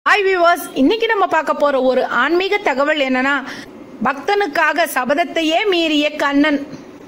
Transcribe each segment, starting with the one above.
hi viewers இன்னைக்கு நம்ம பார்க்க போற ஒரு ஆன்மீக தகவல் என்னன்னா பக்தனுக்காக சபதத்தையே மீறிய கண்ணன்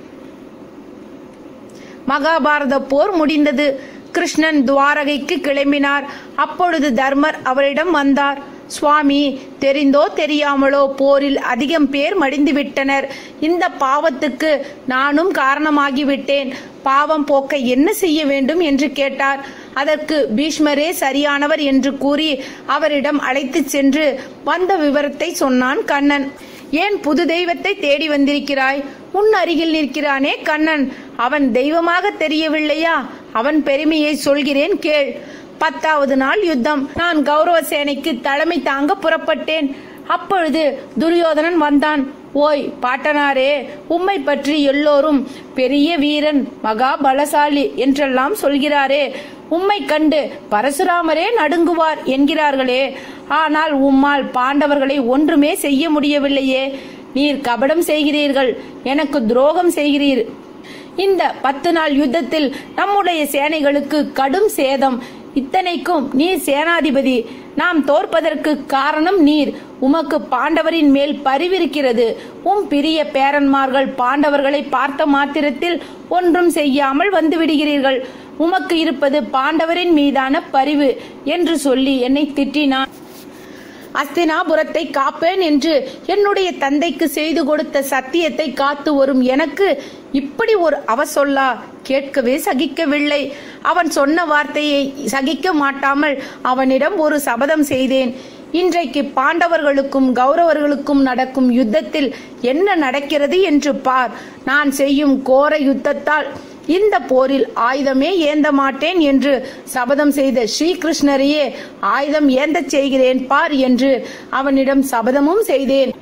மகாபாரத போர் முடிந்தது கிருஷ்ணன் துவாரகைக்கு கிளம்பினார் அப்பொழுது தர்மர் அவரிடம் வந்தார் சுவாமி தெரிந்தோ தெரியாமலோ போரில் அதிகம் பேர் மடிந்து விட்டனர் இந்த பாவத்துக்கு நானும் காரணமாகிவிட்டேன் பாவம் போக்க என்ன செய்ய வேண்டும் என்று கேட்டார் அதற்கு பீஷ்மரே சரியானவர் என்று கூறி அவரிடம் அழைத்துச் சென்று வந்த விவரத்தை சொன்னான் கண்ணன் ஏன் புது தெய்வத்தை தேடி வந்திருக்கிறாய் உன் அருகில் நிற்கிறானே கண்ணன் அவன் தெய்வமாக தெரியவில்லையா அவன் பெருமையை சொல்கிறேன் கேள் பத்தாவது நாள் யுத்தம் நான் கௌரவ சேனைக்கு தலைமை தாங்க புறப்பட்டேன் அப்பொழுது துரியோதனன் வந்தான் ஓய் பாட்டனாரே உம்மை பற்றி எல்லோரும் பெரிய வீரன் மகா பலசாலி என்றெல்லாம் சொல்கிறாரே உம்மை கண்டு பரசுராமரே நடுங்குவார் என்கிறார்களே ஆனால் உம்மால் பாண்டவர்களை ஒன்றுமே செய்ய முடியவில்லையே நீர் கபடம் செய்கிறீர்கள் எனக்கு துரோகம் செய்கிறீர் இந்த பத்து நாள் யுத்தத்தில் நம்முடைய சேனைகளுக்கு கடும் சேதம் இத்தனைக்கும் நீர் சேனாதிபதி நாம் தோற்பதற்கு காரணம் நீர் உமக்கு பாண்டவரின் மேல் பரிவிருக்கிறது உம் பிரிய பேரன்மார்கள் பாண்டவர்களை பார்த்த மாத்திரத்தில் ஒன்றும் செய்யாமல் வந்து விடுகிறீர்கள் உமக்கு இருப்பது பாண்டவரின் மீதான பரிவு என்று சொல்லி என்னை திட்டினான் அஸ்தினாபுரத்தை காப்பேன் என்று என்னுடைய தந்தைக்கு செய்து கொடுத்த சத்தியத்தை காத்து வரும் எனக்கு இப்படி ஒரு அவ சொல்லா கேட்கவே சகிக்கவில்லை அவன் சொன்ன வார்த்தையை சகிக்க மாட்டாமல் அவனிடம் ஒரு சபதம் செய்தேன் இன்றைக்கு பாண்டவர்களுக்கும் கௌரவர்களுக்கும் நடக்கும் யுத்தத்தில் என்ன நடக்கிறது என்று பார் நான் செய்யும் கோர யுத்தத்தால் இந்த போரில் ஆயுதமே ஏந்த மாட்டேன் என்று சபதம் செய்த ஸ்ரீகிருஷ்ணரையே ஆயுதம் ஏந்தச் செய்கிறேன் பார் என்று அவனிடம் சபதமும் செய்தேன்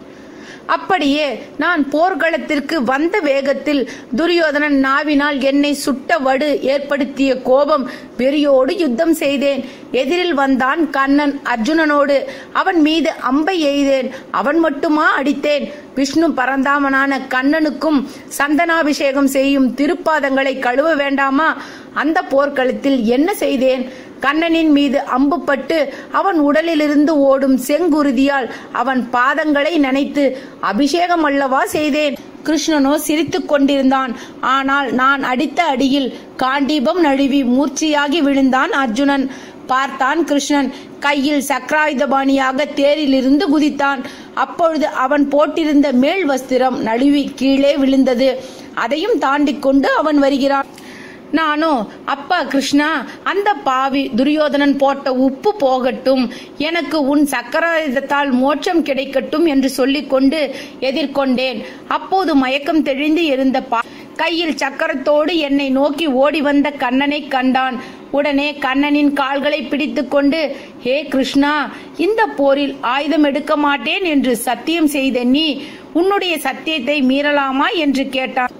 அப்படியே நான் போர்க்களத்திற்கு வந்த வேகத்தில் துரியோதனன் நாவினால் என்னை சுட்ட வடு ஏற்படுத்திய கோபம் வெறியோடு யுத்தம் செய்தேன் எதிரில் வந்தான் கண்ணன் அர்ஜுனனோடு அவன் மீது அம்பை எய்தேன் அவன் மட்டுமா அடித்தேன் விஷ்ணு பரந்தாமனான கண்ணனுக்கும் சந்தனாபிஷேகம் செய்யும் திருப்பாதங்களை கழுவ வேண்டாமா அந்த போர்க்களத்தில் என்ன செய்தேன் கண்ணனின் மீது அம்புப்பட்டு அவன் உடலிலிருந்து ஓடும் செங்குருதியால் அவன் பாதங்களை நனைத்து அபிஷேகம் அல்லவா செய்தேன் கிருஷ்ணனோ சிரித்துக் கொண்டிருந்தான் ஆனால் நான் அடித்த அடியில் காண்டீபம் நழுவி மூர்ச்சியாகி விழுந்தான் அர்ஜுனன் பார்த்தான் கிருஷ்ணன் கையில் சக்கராயுதபாணியாக தேரிலிருந்து குதித்தான் அப்பொழுது அவன் போட்டிருந்த மேல் வஸ்திரம் நழுவி கீழே விழுந்தது அதையும் தாண்டி கொண்டு அவன் வருகிறான் நானோ அப்பா கிருஷ்ணா அந்த பாவி துரியோதனன் போட்ட உப்பு போகட்டும் எனக்கு உன் சக்கராயுதத்தால் மோட்சம் கிடைக்கட்டும் என்று சொல்லிக்கொண்டு எதிர்கொண்டேன் அப்போது மயக்கம் தெளிந்து இருந்த பா கையில் சக்கரத்தோடு என்னை நோக்கி ஓடி வந்த கண்ணனை கண்டான் உடனே கண்ணனின் கால்களை பிடித்துக்கொண்டு ஹே கிருஷ்ணா இந்த போரில் ஆயுதம் எடுக்க மாட்டேன் என்று சத்தியம் செய்த நீ உன்னுடைய சத்தியத்தை மீறலாமா என்று கேட்டான்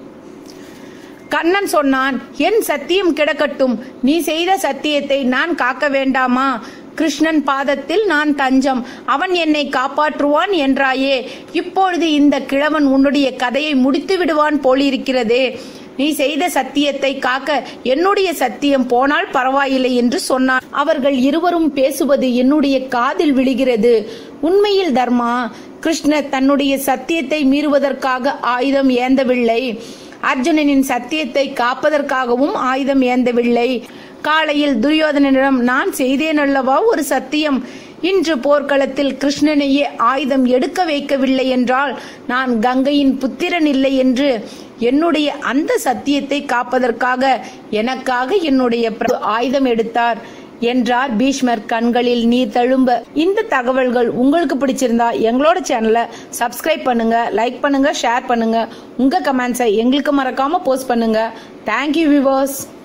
கண்ணன் சொன்னான் என் சத்தியம் கிடக்கட்டும் நீ செய்த சத்தியத்தை நான் காக்க வேண்டாமா கிருஷ்ணன் பாதத்தில் நான் தஞ்சம் அவன் என்னை காப்பாற்றுவான் என்றாயே இப்பொழுது இந்த கிழவன் உன்னுடைய கதையை முடித்து விடுவான் போலிருக்கிறதே நீ செய்த சத்தியத்தை காக்க என்னுடைய சத்தியம் போனால் பரவாயில்லை என்று சொன்னான் அவர்கள் இருவரும் பேசுவது என்னுடைய காதில் விழுகிறது உண்மையில் தர்மா கிருஷ்ணர் தன்னுடைய சத்தியத்தை மீறுவதற்காக ஆயுதம் ஏந்தவில்லை அர்ஜுனனின் சத்தியத்தை காப்பதற்காகவும் ஆயுதம் ஏந்தவில்லை காலையில் துரியோதனனிடம் நான் செய்தேன் அல்லவா ஒரு சத்தியம் இன்று போர்க்களத்தில் கிருஷ்ணனையே ஆயுதம் எடுக்க வைக்கவில்லை என்றால் நான் கங்கையின் புத்திரன் இல்லை என்று என்னுடைய அந்த சத்தியத்தை காப்பதற்காக எனக்காக என்னுடைய பிரபு ஆயுதம் எடுத்தார் என்றார் பீஷ்மர் கண்களில் நீர் தழும்ப இந்த தகவல்கள் உங்களுக்கு பிடிச்சிருந்தா எங்களோட சேனலை சப்ஸ்கிரைப் பண்ணுங்க லைக் பண்ணுங்க ஷேர் பண்ணுங்க உங்க கமெண்ட்ஸை எங்களுக்கு மறக்காம போஸ்ட் பண்ணுங்க தேங்க்யூ விவர்ஸ்